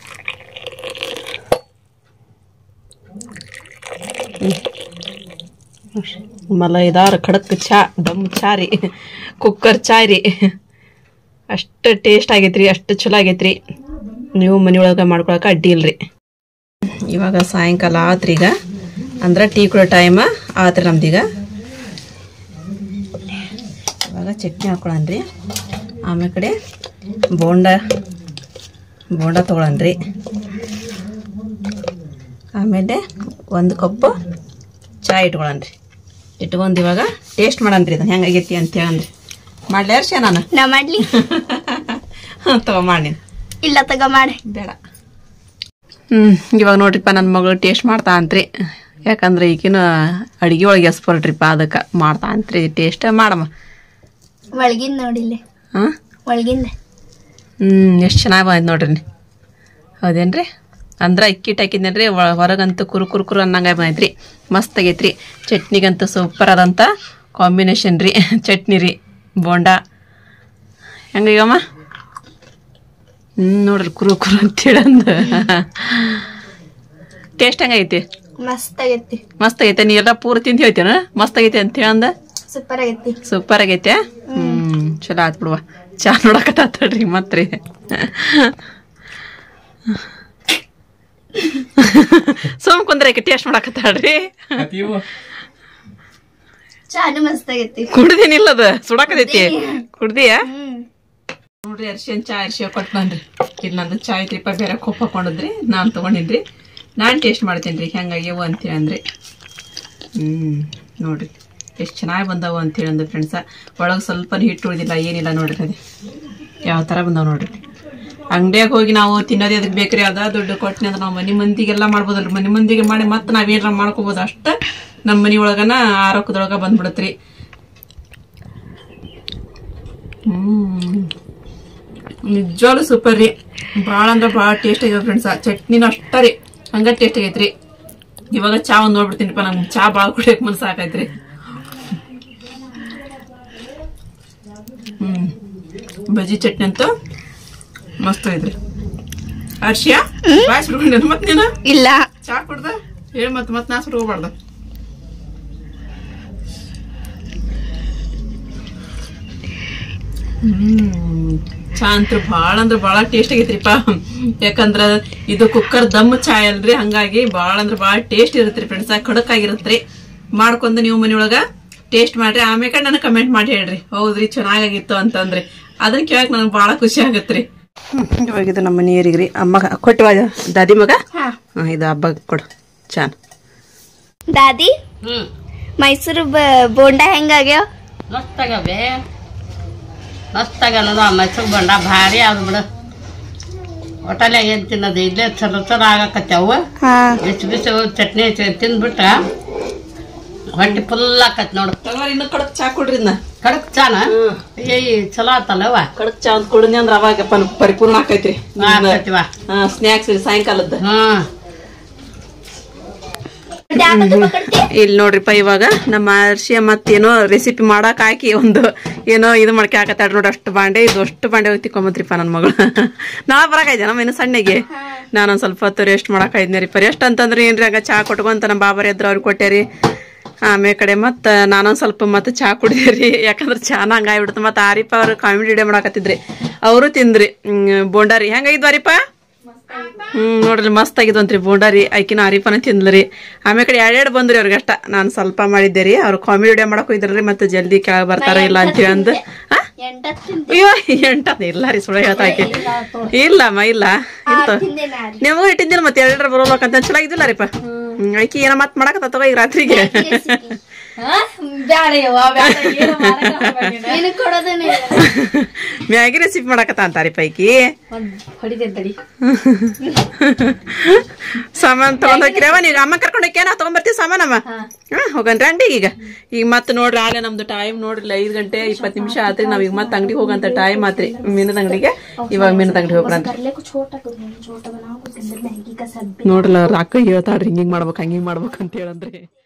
ಮಲೈದಾರ್ ಖಡಕ್ ಚಾ ದಮ್ ಚಾ ರೀ ಕುಕ್ಕರ್ ಚಾ ರೀ ಅಷ್ಟು ಟೇಸ್ಟ್ ಆಗೈತ್ರಿ ಅಷ್ಟು ಚಲೋ ಆಗೈತ್ರಿ ನೀವು ಮನೆಯೊಳಗೆ ಮಾಡ್ಕೊಳಕ್ಕೆ ಅಡ್ಡಿ ಇಲ್ರಿ ಇವಾಗ ಸಾಯಂಕಾಲ ಆತ್ರಿ ಈಗ ಅಂದ್ರೆ ಟೀ ಕುಡೋ ಟೈಮ್ ಆತ್ರಿ ನಮ್ದೀಗ ಇವಾಗ ಚಟ್ನಿ ಹಾಕೊಳನ್ರಿ ಆಮೇಲೆ ಕಡೆ ಬೋಂಡ ಬೋಂಡ ತೊಗೊಳನ್ರಿ ಆಮೇಲೆ ಒಂದು ಕಪ್ಪು ಚಾ ಇಟ್ಕೊಳನ್ರಿ ಇಟ್ಕೊಂಡು ಇವಾಗ ಟೇಸ್ಟ್ ಮಾಡನ್ರಿ ಇದನ್ನ ಹೆಂಗಾಗೈತಿ ಅಂತ ಹೇಳನ್ರಿ ಮಾಡ್ಲಿ ಹರ್ಷ ನಾನು ನಾ ಮಾಡ್ಲಿ ತಗೋ ಮಾಡಿ ಇಲ್ಲ ತಗ ಮಾಡಿ ಬೇಡ ಹ್ಮ್ ಇವಾಗ ನೋಡ್ರಿಪ್ಪ ನನ್ನ ಮಗಳು ಟೇಸ್ಟ್ ಮಾಡ್ತಾ ಅಂತ್ರಿ ಯಾಕಂದ್ರೆ ಈಗಿನ ಅಡಿಗೆ ಒಳಗೆ ಎಸ್ಪರ್ಟ್ರಿಪ್ಪ ಅದಕ್ಕೆ ಮಾಡ್ತಾ ಅಂತ್ರಿ ಟೇಸ್ಟ್ ಮಾಡಮ್ಮ ಒಳಗಿಂದ ನೋಡಿಲ್ಲ ಹಾಂ ಒಳಗಿಂದ ಹ್ಮ್ ಎಷ್ಟು ಚೆನ್ನಾಗಿ ಬಂದೈತೆ ನೋಡ್ರಿ ಹೌದೇನ್ರಿ ಅಂದ್ರೆ ಅಕ್ಕಿ ಹಾಕಿದ್ನೇನ್ರಿ ಹೊರಗಂತೂ ಕುರು ಕುರು ಕುರು ಅನ್ನಂಗೆ ಬಂದೈತ್ರಿ ಮಸ್ತ್ ಆಗೈತ್ರಿ ಚಟ್ನಿಗಂತೂ ಸೂಪರ್ ಆದಂಥ ಕಾಂಬಿನೇಷನ್ ರೀ ಚಟ್ನಿ ರೀ ಬೋಂಡ ಹೆಂಗೀಗಮ್ಮ ಹ್ಞೂ ನೋಡ್ರಿ ಕುರು ಕುರು ಅಂತೇಳಂದ ಟೇಸ್ಟ್ ಹೆಂಗೈತಿ ಮಸ್ತ್ ಆಗೈತಿ ಮಸ್ತ್ ಆಗೈತೆ ನೀ ಎಲ್ಲ ಪೂರ ತಿಂದು ಹೇಳ್ತೇನ ಮಸ್ತ್ ಆಗೈತೆ ಅಂತ ಹೇಳಂದ ಸೂಪರ್ ಆಗೈತಿ ಸೂಪರ್ ಆಗೈತೆ ಹ್ಮ್ ಚಲೋ ಆತ್ ಬಿಡುವ ಚಾ ನೋಡಕತ್ತಾಳ್ರಿ ಮತ್ರಿ ಸುಮ್ ಕುಂದ್ರೆ ಟೇಸ್ಟ್ ಮಾಡಕತ್ತಾಳ್ರಿ ಚಾನು ಮಸ್ತ್ ಆಗೈತಿ ಕುಡ್ದೇನಿಲ್ಲದ ಸುಡಾಕತೈತಿ ಕುಡ್ದಿಯಾ ಹ್ಮ್ ನೋಡ್ರಿ ಅರ್ಶಿಯನ್ ಚಾ ಅರ್ಶಿಯ ಕೊಟ್ಟು ಬಂದ್ರಿ ಇಲ್ಲಿ ನಂದು ಚಾ ಐತ್ರಿಪ್ಪ ಬೇರೆ ಕೊಪ್ಪ ಹಾಕೊಂಡಿದ್ರಿ ನಾನು ತಗೊಂಡಿನ್ರಿ ನಾನು ಟೇಸ್ಟ್ ಮಾಡ್ತೇನೆ ರೀ ಹೆಂಗಾಗ್ಯವು ಅಂತೇಳಿ ಅಂದ್ರಿ ಹ್ಮ್ ನೋಡ್ರಿ ಎಷ್ಟು ಚೆನ್ನಾಗಿ ಬಂದವು ಅಂತೇಳಿ ಅಂದ ಫ್ರೆಂಡ್ಸ ಒಳಗೆ ಸ್ವಲ್ಪ ಹಿಟ್ಟು ಉಳಿದಿಲ್ಲ ಏನಿಲ್ಲ ನೋಡ್ರಿ ಅದೇ ಯಾವ ಥರ ಬಂದಾವ ನೋಡ್ರಿ ಅಂಗಡಿಯಾಗ ಹೋಗಿ ನಾವು ತಿನ್ನೋದೇ ಅದಕ್ಕೆ ಬೇಕ್ರಿ ಅದ ದುಡ್ಡು ಕೊಟ್ಟಿನಿ ಅಂದ್ರೆ ನಾವು ಮನೆ ಮಂದಿಗೆಲ್ಲ ಮಾಡ್ಬೋದಲ್ರಿ ಮನೆ ಮಂದಿಗೆ ಮಾಡಿ ಮತ್ತೆ ನಾವೇನಾರ ಮಾಡ್ಕೋಬೋದು ಅಷ್ಟ ನಮ್ಮ ಮನೆ ಒಳಗನ ಆರೋಗ್ಯದೊಳಗ ಬಂದ್ಬಿಡತ್ರಿ ಹ್ಮ್ ನಿಜವಾಗ್ಲೂ ಸೂಪರ್ ರೀ ಭಾಳ ಅಂದ್ರೆ ಭಾಳ ಟೇಸ್ಟ್ ಆಗ್ಯಾವ ಫ್ರೆಂಡ್ಸ್ ಚಟ್ನಿನೂ ಅಷ್ಟ ರೀ ಹಂಗ ಟೇಸ್ಟ್ ಆಗೈತ್ರಿ ಇವಾಗ ಚಾ ಒಂದ್ ನೋಡ್ಬಿಡ್ತೀನಿಪ್ಪ ನಂಗೆ ಚಾ ಭಾಳ ಕುಡಿಯಕ್ ಮನ್ಸು ಸಾಕೈತ್ರಿ ಹ್ಮ್ ಬಜ್ಜಿ ಚಟ್ನಿ ಅಂತೂ ಮಸ್ತ್ ಐತ್ರಿ ಹರ್ಷಿಯ ಬಾಯ್ ಸುಡ್ಕೊಂಡೇನು ಮತ್ ನೀನು ಇಲ್ಲ ಚಾ ಕುಡ್ದ ಹೇಳಿ ಮತ್ ಮತ್ ನಾ ಸುಡ್ಕೋಬಾರ್ದ ಹ್ಮ್ ಚಾ ಅಂತೂ ಭಾಳ ಅಂದ್ರೆ ಭಾಳ ಟೇಸ್ಟ್ ಆಗೈತ್ರಿಪ್ಪ ಯಾಕಂದ್ರ ಇದು ಕುಕ್ಕರ್ ದಮ್ ಚಾ ಅಲ್ರಿ ಹಂಗಾಗಿ ಭಾಳ ಅಂದ್ರೆ ಭಾಳ ಟೇಸ್ಟ್ ಇರುತ್ತೆ ಫ್ರೆಂಡ್ಸ್ ಖಡಕ್ ಆಗಿರತ್ರಿ ಮಾಡ್ಕೊಂಡು ನೀವು ಮನೆಯೊಳಗ ಟೇಸ್ಟ್ ಮಾಡ್ರಿ ಆಮೇಲೆ ನನಗೆ ಕಮೆಂಟ್ ಮಾಡಿ ಹೇಳ್ರಿ ಹೌದ್ರಿ ಚೆನ್ನಾಗಾಗಿತ್ತು ಅಂತಂದ್ರಿ ಅದನ್ನ ಕೇಳಕ್ ನನಗೆ ಭಾಳ ಖುಷಿ ಆಗತ್ರಿ ಇವಾಗ ಇದು ನಮ್ಮ ಮನೆಯವರಿಗೆ ರೀ ಅಮ್ಮ ಕೊಟ್ಟಿವ ದಾದಿ ಮಗ ಹಾ ಹಾ, ಇದು ಹಬ್ಬ ಕೊಡು ಚಾನ್ ದಾದಿ ಮೈಸೂರು ಬ- ಬೋಂಡ ಹೆಂಗಾಗ್ಯಾವ ಮಸ್ತಾಗವೆ ಮಸ್ತಾಗ ನೋಡು ಆ ಮೈಸೂರು ಬಂಡ ಭಾರಿ ಅದು ಬಿಡು ಹೋಟೆಲ್ಯಾಗ ಏನು ತಿನ್ನೋದು ಇಲ್ಲೇ ಚಲೋ ಚಲೋ ಆಗಕತ್ತವು ಹಾ ಬಿಸಿ ಬಿಸಿ ಚಟ್ನಿ ಹಚ್ಚಿ ತಿಂದ್ಬಿಟ್ರ ಹೊಟ್ಟೆ ಫುಲ್ ಆಕತ್ ನೋಡು ತಗೋರಿ ಇನ್ನು ಕಡಕ್ ಚಾ ಕೊಡ್ರಿ ಇದನ್ನ ಕಡಕ್ ಚಾನ ಏಯ್ ಚಲೋ ಆತಲ್ಲವ ಕಡಕ್ ಚಾ ಅಂತ ಕುಡಿದ್ನಿ ಅಂದ್ರ ಅವಾಗ ಪ- ಪರಿಪೂರ್ಣ ಆಕೈತ್ರಿ ಆಕತಿವ ಸ್ನ್ಯಾಕ್ಸ್ ಸಾಯಂಕಾಲದ ಹ್ಮ್ ಇಲ್ಲಿ ನೋಡ್ರಿಪ್ಪ ಇವಾಗ ನಮ್ಮ ಅರ್ಶಿಯ ಮತ್ತೇನೋ ರೆಸಿಪಿ ಮಾಡಕ್ ಹಾಕಿ ಒಂದು ಏನೋ ಇದು ಮಾಡ್ಕೆ ಹಾಕತ್ತಾಳ ನೋಡಿ ಅಷ್ಟು ಬಾಂಡೆ ಇದು ಅಷ್ಟು ಬಾಂಡೆ ಹೋಗಿ ತಿಕ್ಕೊಂಬತ್ರಿಪ್ಪ ನನ್ನ ಮಗಳು ನಾ ಬರಾಕೈದೆ ನಮ್ಮ ಇನ್ನು ಸಣ್ಣಗೆ ನಾನೊಂದ್ ಸ್ವಲ್ಪ ಹೊತ್ತು ರೆಸ್ಟ್ ಮಾಡಕ್ ರೀ ರೆಸ್ಟ್ ಅಂತಂದ್ರೆ ಏನ್ರಿ ಹಂಗ ಚಾ ಕೊಟ್ಕೊಂತ ನಮ್ಮ ಬಾಬರ್ ಎದ್ರು ಅವ್ರಿಗೆ ಕೊಟ್ಟೇರಿ ಆಮೇಲೆ ಕಡೆ ಮತ್ತೆ ನಾನೊಂದ್ ಸ್ವಲ್ಪ ಮತ್ತೆ ಚಾ ಕುಡಿದೇರಿ ಯಾಕಂದ್ರೆ ಚಾನ ಹಂಗಾಗ್ಬಿಡ್ತು ಮತ್ತೆ ಆರಿಪ ಅವ್ರು ಕಾಮಿಡಿ ವಿಡಿಯೋ ಮಾಡಾಕತ್ತಿದ್ರಿ ಅವರು ತಿಂದ್ರಿ ಹ್ಮ್, ಬೋಂಡಾರಿ ಹೆಂಗಾಗಿದ್ವು ಆರಿಪ ಹ್ಮ್ ನೋಡ್ರಿ ಮಸ್ತ್ ಆಗಿದ್ವಂತ್ರಿ ಬೋಂಡಾರಿ ಆಕಿನ ಆರಿಫನ ತಿಂದ್ಲರಿ ಆಮೇಲೆ ಕಡೆ ಎರಡೆರಡು ಬಂದ್ರಿ ಅವ್ರಿಗೆ ಅಷ್ಟ ನಾನು ಸ್ವಲ್ಪ ಮಾಡಿದ್ದೆ ರೀ ಅವ್ರು ಕಾಮಿಡಿ ವಿಡಿಯೋ ಮಾಡಕ್ ಹೋಗಿದ್ರಿ ಮತ್ತೆ ಜಲ್ದಿ ಕೆಳಗೆ ಬರ್ತಾರ ಇಲ್ಲ ಅಂತ ಹೇಳಿ ಅಂದ್ ಆ? ಅಯ್ಯೋ ಎಂಟ ಇಲ್ಲ ರೀ ಸುಳ್ಳು ಹೇಳ್ತಾ ಆಕಿ ಇಲ್ಲಮ್ಮ ಇಲ್ಲ ಇಲ್ತ ನಿಮಗೂ ಇಟ್ಟಿದ್ದಿಲ್ಲ ಮತ್ತೆ ಎರಡೆರಡು ಬರೋಲಕ್ಕಂತ ಚಲೋ ಆಗಿದ್ದಿಲ್ಲ ರೀಪ ಹ್ಮ್ ಆಕಿ ಏನೋ ಮತ್ ಮಾಡಕತ್ತ ತಗೋ ಈಗ ರಾತ್ರಿಗೆ ಬ್ಯಾಡ ಯವ್ವ ಬ್ಯಾಡ ಏನು ಮಾಡಕ್ ಹೋಗ್ಬೇಡ ನೀನು. ನಿನಗ್ ಕೊಡೋದೇನೆ ಇಲ್ಲ. ಮ್ಯಾಗಿ ರೆಸಿಪಿ ಮಾಡಕತ್ತ ಅಂತಾರಿ ಪೈಕಿ ಒಂದ್ ಹೊಡಿತೇನ್ ತಡಿ ಸಾಮಾನ್ ತಗೊಂಡ್ ಹೋಗಿರವ ನೀವು ಅಮ್ಮ ಕರ್ಕೊಂಡು ಹೋಗ್ಯ ನಾವು ತಗೊಂಬರ್ತೀವಿ ಸಾಮಾನಮ್ಮ ಹಾ ಹೋಗನ್ರಿ ಅಂಗಡಿಗೆ ಈಗ ಈಗ ಮತ್ತೆ ನೋಡ್ರಿ ಆಲೆ ನಮ್ದು ಟೈಮ್ ನೋಡ್ರಿ ಐದ್ ಗಂಟೆ ಇಪ್ಪತ್ತು ನಿಮಿಷ ಆತ್ರಿ ನಾವ್ ಈಗ ಮತ್ತೆ ಅಂಗಡಿಗೆ ಹೋಗಂತ ಟೈಮ್ ಆತ್ರಿ ಮೀನದ ಅಂಗಡಿಗೆ ಇವಾಗ ಮೀನದ ಅಂಗಡಿ ಹೋಗ್ರ ಅಂತ करले को छोटा करो छोटा बनाओ उसके अंदर मैगी का सब ನೋಡ್ರಲ್ಲ ಅವ್ರ ಅಕ್ಕ ಹೇಳ್ತಾಳ್ರಿ ಹಿಂಗಿಂಗ್ ಮಾಡ್ಬೇಕು ಹಂಗಿಂಗ್ ಮಾಡ್ಬೇಕು ಅಂತ ಹೇಳಂದ್ರಿ